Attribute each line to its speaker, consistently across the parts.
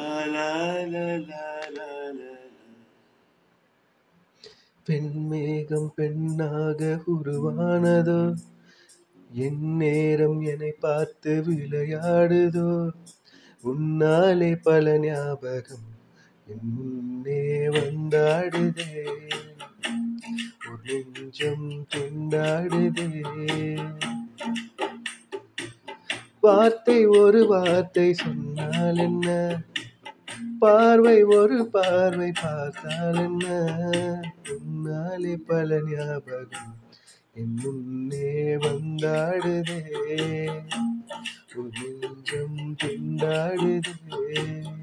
Speaker 1: லா, லா, லா, லா, லா.
Speaker 2: பெண்மேகம் பெண்ணாக உருவானதோ என் நேரம் என்னை பார்த்து விளையாடுதோ உன்னாலே பல ஞாபகம் என் முன்னே வந்தாடுதே ஒரு நெஞ்சம் திண்டாடுதே வார்த்தை ஒரு வார்த்தை சொன்னால் என்ன பார்வை ஒரு பார்வை பார்த்தால் என்ன உன்னாலே பல ஞாபகம் என் முன்னே வந்தாடுதே ஒரு நெஞ்சம் திண்டாடுதே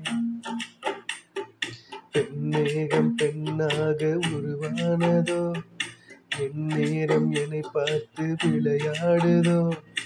Speaker 2: பெண்ணேகம் பெண்ணாக உருவானதோ என் நேரம் என்னை பார்த்து விளையாடுதோ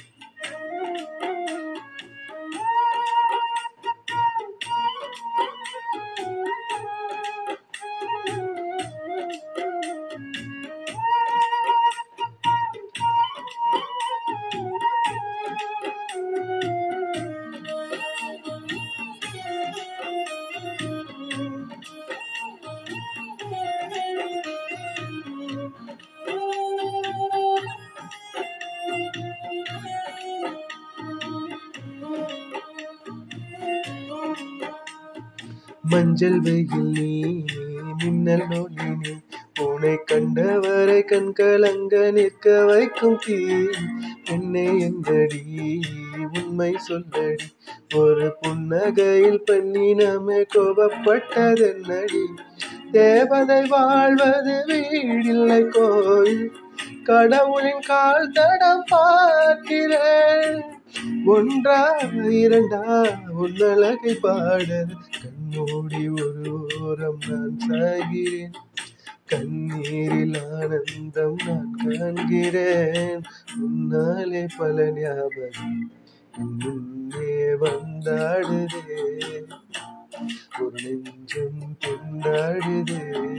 Speaker 2: மஞ்சள் வெயில் நீ மின்னல் நோய் நீ உன்னை கண்டவரை கண் கலங்க நிற்க வைக்கும் தீ என்னை எங்கடி உண்மை சொல்லடி ஒரு புன்னகையில் பெண்ணினமே கோபப்பட்டதென்னடி தேவதை வாழ்வது வீடில்லை கோயில் கடவுளின் கால் தடம் பார்க்கிறேன் ஒன்றா இரண்டா உன்னழகை பாட கண்மூடி ஒரு ஓரம் நான் சாகிறேன் கண்ணீரில் ஆனந்தம் நான் காண்கிறேன் உன்னாலே பல ஞாபகம் என் முன்னே வந்தாடுதே ஒரு நெஞ்சம் கொண்டாடுதே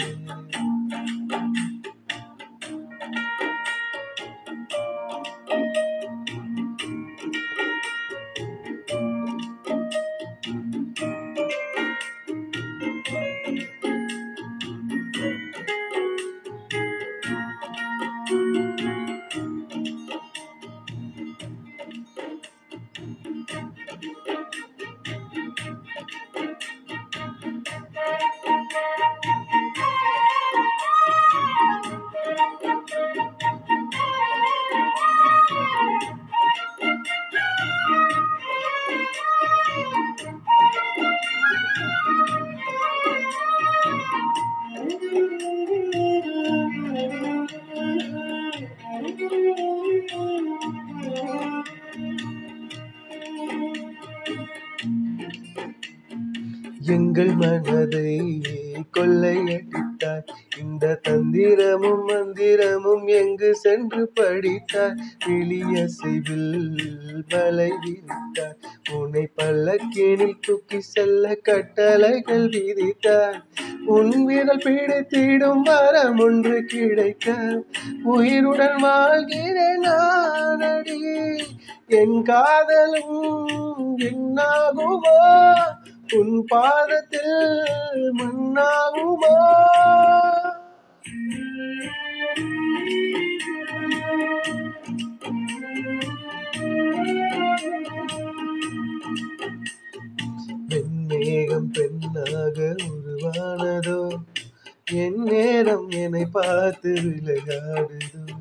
Speaker 2: எங்கள் மனதை கொள்ளையடித்தார் இந்த தந்திரமும் மந்திரமும் எங்கு சென்று படித்தார் வெளியசைவில் வலை விரித்தார் உன்னை பல்லக்கேனில் தூக்கி செல்ல கட்டளைகள் விதித்தார் உன் விரல் பிடித்திடும் வரம் ஒன்று கிடைக்க உயிருடன் வாழ்கிறேன் நானடி என் காதலும் என்னாகுமோ உன் பாதத்தில் மண்ணாகுமோ பெண்மேகம் பெண்ணாக உருவானதோ என் நேரம் என்னை பார்த்து விளையாடுதோ